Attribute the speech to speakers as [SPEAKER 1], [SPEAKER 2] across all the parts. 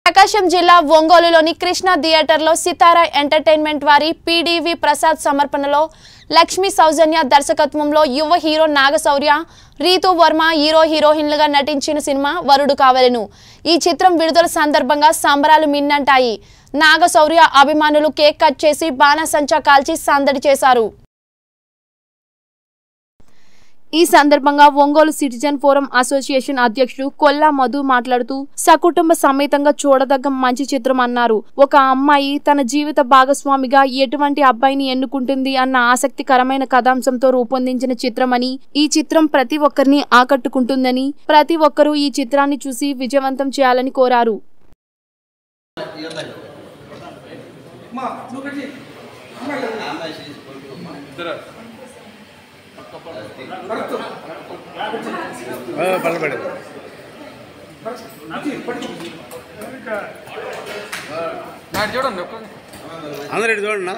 [SPEAKER 1] ప్రకాశం జిల్లా ఒంగోలులోని కృష్ణ థియేటర్లో సితారా ఎంటర్టైన్మెంట్ వారి పీడీవి ప్రసాద్ సమర్పణలో లక్ష్మీ సౌజన్య దర్శకత్వంలో యువ హీరో నాగశౌర్య రీతు వర్మ హీరో హీరోయిన్లుగా నటించిన సినిమా వరుడు కావలను ఈ చిత్రం విడుదల సందర్భంగా సంబరాలు మిన్నంటాయి నాగశౌర్య అభిమానులు కేక్ కట్ చేసి బాణసంచా కాల్చి సందడి చేశారు ఈ సందర్భంగా ఒంగోలు సిటిజన్ ఫోరం అసోసియేషన్ అధ్యక్షుడు కొల్లా మధు మాట్లాడుతూ సకుటుంబ సమేతంగా చూడదగ్గ మంచి చిత్రం అన్నారు ఒక అమ్మాయి తన జీవిత భాగస్వామిగా ఎటువంటి అబ్బాయిని ఎన్నుకుంటుంది అన్న ఆసక్తికరమైన కథాంశంతో రూపొందించిన చిత్రమని ఈ చిత్రం ప్రతి ఒక్కరిని ఆకట్టుకుంటుందని ప్రతి ఒక్కరూ ఈ చిత్రాన్ని చూసి విజయవంతం చేయాలని కోరారు
[SPEAKER 2] పల్లబడి
[SPEAKER 3] నాడు చూడండి ఒక్క
[SPEAKER 2] అందరు ఇటు చూడండి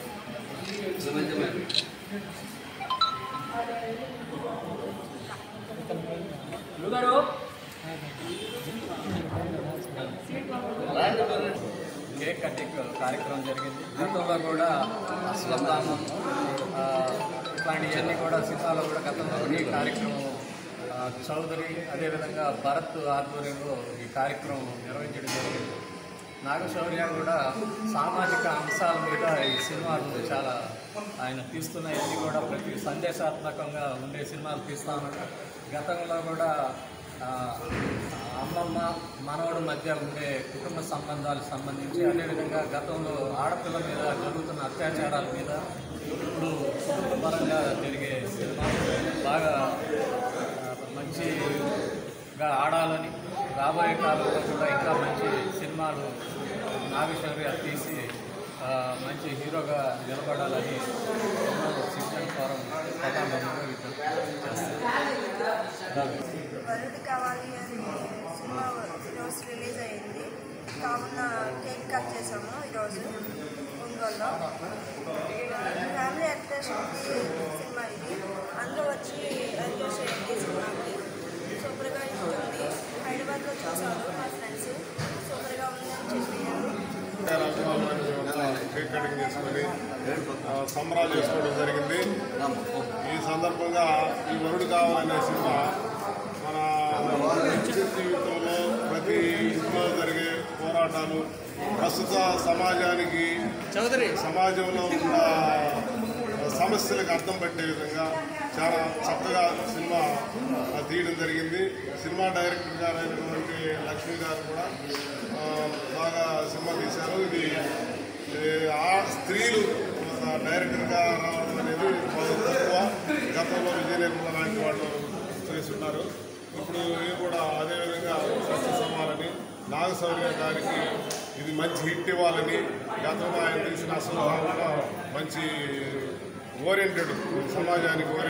[SPEAKER 3] కేక్ కటింగ్ కార్యక్రమం జరిగింది గతంలో కూడా అశ్వత్థామం ఆ, ఇట్లాంటివన్నీ కూడా సినిమాలో కూడా గతంలో కూడా ఈ కార్యక్రమం ఆ, చౌదరి అదేవిధంగా భరత్ ఆధ్వర్యంలో ఈ కార్యక్రమం నిర్వహించడం జరిగింది నాగశౌర్య కూడా సామాజిక అంశాల మీద ఈ సినిమాలు చాలా ఆయన తీస్తున్నవన్నీ కూడా ప్రతి సందేశాత్మకంగా ఉండే సినిమాలు తీస్తా ఉన్నారు గతంలో కూడా ఆ, అమ్మమ్మ మనవడు మధ్య ఉండే కుటుంబ సంబంధాలకు సంబంధించి అదేవిధంగా గతంలో ఆడపిల్ల మీద జరుగుతున్న అత్యాచారాల మీద ఇప్పుడు కుటుంబపరంగా జరిగే సినిమాలు బాగా ఆ, మంచిగా ఆడాలని రాబోయే కాలంలో కూడా ఇంకా మంచి సినిమాలు నాగశౌర్య తీసి ఆ, మంచి హీరోగా నిలబడాలని సిటిజన్ ఫోరం ప్రధానంగా విజ్ఞప్తి చేస్తారు
[SPEAKER 4] వరుడు కావాలి అని సినిమా ఈరోజు రిలీజ్ అయ్యింది కావున కేక్ కట్ చేసాము ఈరోజు ఒంగోలులో ఫ్యామిలీ ఎంటర్టైన్మెంట్ సినిమా ఇది అందరూ వచ్చి ఎంజాయ్ చేయండి ఈ సినిమాకి సూపర్గా ఉంటుంది హైదరాబాద్లో చూసారు మా ఫ్రెండ్స్ సూపర్గా ఉందని చెప్పారు
[SPEAKER 5] కేక్ కటింగ్ చేసుకొని ఆ, సంబరాలు చేసుకోవడం జరిగింది ఈ సందర్భంగా ఈ వరుడు కావాలనే సినిమా మన నిత్య జీవితంలో ప్రతి ఇంట్లో జరిగే పోరాటాలు ప్రస్తుత సమాజానికి చౌదరి సమాజంలో ఉన్న సమస్యలకు అర్థం పట్టే విధంగా చాలా చక్కగా సినిమా ఆ, తీయడం జరిగింది సినిమా డైరెక్టర్ గారు అయినటువంటి లక్ష్మి గారు కూడా ఆ, బాగా సినిమా తీశారు ఇది ఇది ఆ స్త్రీలు ఆ, డైరెక్టర్గా రావడం అనేది బాగా తక్కువ గతంలో విజయ నిర్మల లాంటి వాళ్ళు చేస్తున్నారు ఇప్పుడు ఇది కూడా అదేవిధంగా సక్సెస్ అవ్వాలని నాగశౌర్య గారికి ఇది మంచి హిట్ ఇవ్వాలని గతంలో ఆయన తీసిన అసలు మంచి ఓరియంటెడ్ సమాజానికి ఓరియంటెడ్